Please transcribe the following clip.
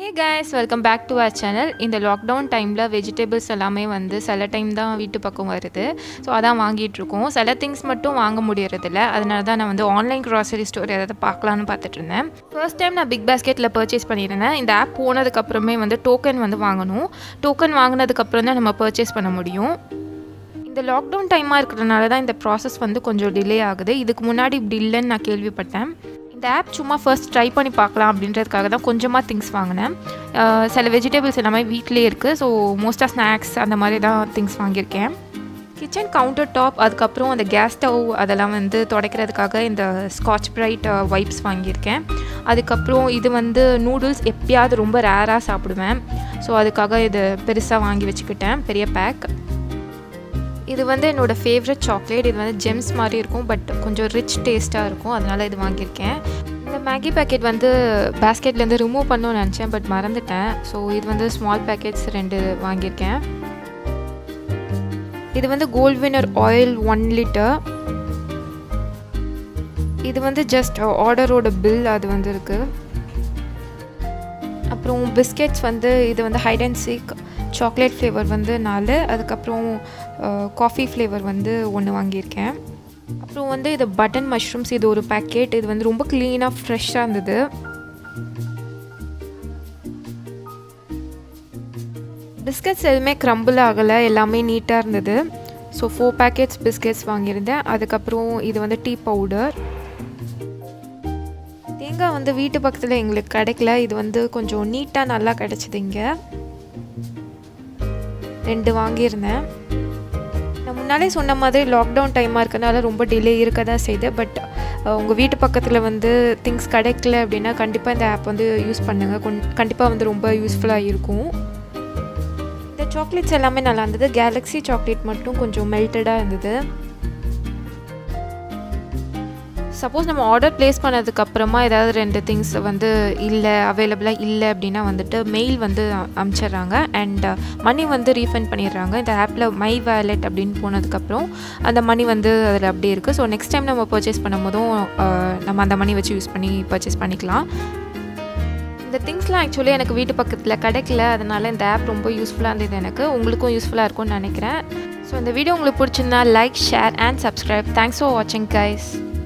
hey guys welcome back to our channel இந்த lockdown டைமில் vegetables எல்லாமே வந்து சில டைம் தான் வீட்டு பக்கம் வருது ஸோ அதான் வாங்கிட்டு இருக்கோம் சில திங்ஸ் மட்டும் வாங்க முடியறதில்ல அதனால தான் நான் வந்து ஆன்லைன் க்ராசரி ஸ்டோர் ஏதாவது பார்க்கலான்னு பார்த்துட்டு இருந்தேன் ஃபர்ஸ்ட் டைம் நான் பிக் பாஸ்கெட்டில் பர்ச்சேஸ் பண்ணியிருந்தேன் இந்த ஆப் போனதுக்கப்புறமே வந்து டோக்கன் வந்து வாங்கணும் டோக்கன் வாங்கினதுக்கப்புறம் தான் நம்ம பர்ச்சேஸ் பண்ண முடியும் இந்த லாக்டவுன் டைமாக இருக்கிறதுனால தான் இந்த ப்ராசஸ் வந்து கொஞ்சம் டிலே ஆகுது இதுக்கு முன்னாடி இப்படி இல்லைன்னு நான் கேள்விப்பட்டேன் இந்த ஆப் சும்மா ஃபர்ஸ்ட் ட்ரை பண்ணி பார்க்கலாம் அப்படின்றதுக்காக தான் கொஞ்சமாக திங்ஸ் வாங்கினேன் அஹ் சில வெஜிடபிள்ஸ் எல்லாமே வீட்லேயே இருக்குது ஸோ மோஸ்ட்டாக ஸ்நாக்ஸ் அந்த மாதிரி தான் திங்ஸ் வாங்கியிருக்கேன் கிச்சன் கவுண்டர் டாப் அதுக்கப்புறம் அந்த கேஸ் ஸ்டவ் அதெல்லாம் வந்து துடைக்கிறதுக்காக இந்த ஸ்காட்ச் பிரைட் வைப்ஸ் வாங்கியிருக்கேன் அதுக்கப்புறம் இது வந்து நூடுல்ஸ் எப்பயாவது ரொம்ப ரேராக சாப்பிடுவேன் ஸோ அதுக்காக இது பெருசாக வாங்கி வச்சுக்கிட்டேன் பெரிய பேக் இது வந்து என்னோடய ஃபேவரட் சாக்லேட் இது வந்து ஜெம்ஸ் மாதிரி இருக்கும் பட் கொஞ்சம் ரிச் டேஸ்ட்டாக இருக்கும் அதனால் இது வாங்கியிருக்கேன் இந்த மேகி பேக்கெட் வந்து பேஸ்கெட்லேருந்து ரிமூவ் பண்ணணும்னு நினச்சேன் பட் மறந்துட்டேன் ஸோ இது வந்து ஸ்மால் பேக்கெட்ஸ் ரெண்டு வாங்கியிருக்கேன் இது வந்து Gold Winner oil one litre இது வந்து ஜஸ்ட் ஆர்டரோட பில் அது வந்து இருக்குது அப்புறம் பிஸ்கெட்ஸ் வந்து இது வந்து hide and seek chocolate flavour வந்து நாலு அதுக்கப்புறம் காஃபி ஃப்ளேவர் வந்து ஒன்று வாங்கியிருக்கேன் அப்புறம் வந்து இது பட்டன் மஷ்ரூம்ஸ் இது ஒரு பேக்கெட் இது வந்து ரொம்ப க்ளீனாக ஃப்ரெஷ்ஷாக இருந்தது பிஸ்கெட்ஸ் எதுவுமே க்ரம்பிள் ஆகலை எல்லாமே நீட்டாக இருந்தது ஸோ ஃபோர் பேக்கெட்ஸ் பிஸ்கெட்ஸ் வாங்கியிருந்தேன் அதுக்கப்புறம் இது வந்து டீ பவுடர் தேங்காய் வந்து வீட்டு பக்கத்தில் எங்களுக்கு கிடைக்கல இது வந்து கொஞ்சம் நீட்டாக நல்லா கிடச்சிது இங்கே ரெண்டு வாங்கியிருந்தேன் நான் முன்னாலே சொன்ன மாதிரி லாக்டவுன் டைமாக இருக்கனால ரொம்ப டிலே இருக்க தான் செய்யுது பட் உங்கள் வீட்டு பக்கத்தில் வந்து திங்ஸ் கிடைக்கல அப்படின்னா கண்டிப்பாக இந்த ஆப் வந்து யூஸ் பண்ணுங்கள் கொன் கண்டிப்பாக வந்து ரொம்ப யூஸ்ஃபுல்லாக இருக்கும் இந்த சாக்லேட்ஸ் எல்லாமே நல்லா இருந்தது கேலக்ஸி சாக்லேட் மட்டும் கொஞ்சம் மெல்டடாக இருந்தது சப்போஸ் நம்ம ஆர்டர் ப்ளேஸ் பண்ணதுக்கப்புறமா ஏதாவது ரெண்டு திங்ஸ் வந்து இல்லை அவைலபிளாக இல்லை அப்படின்னா வந்துட்டு மெயில் வந்து அனுப்பிச்சிடுறாங்க அண்ட் மணி வந்து ரீஃபண்ட் பண்ணிடுறாங்க இந்த ஆப்பில் மை வேலெட் அப்படின்னு போனதுக்கப்புறம் அந்த மணி வந்து அதில் அப்படியே இருக்குது ஸோ நெக்ஸ்ட் டைம் நம்ம பர்ச்சேஸ் பண்ணும் போதும் நம்ம அந்த மணி வச்சு யூஸ் பண்ணி பர்ச்சேஸ் பண்ணிக்கலாம் இந்த திங்ஸ்லாம் ஆக்சுவலி எனக்கு வீட்டு பக்கத்தில் கிடைக்கல அதனால் இந்த ஆப் ரொம்ப யூஸ்ஃபுல்லாக இருந்தது எனக்கு உங்களுக்கும் யூஸ்ஃபுல்லாக இருக்கும்னு நினைக்கிறேன் ஸோ இந்த வீடியோ உங்களுக்கு பிடிச்சிருந்தா like share and subscribe thanks for வாட்சிங் கைஸ்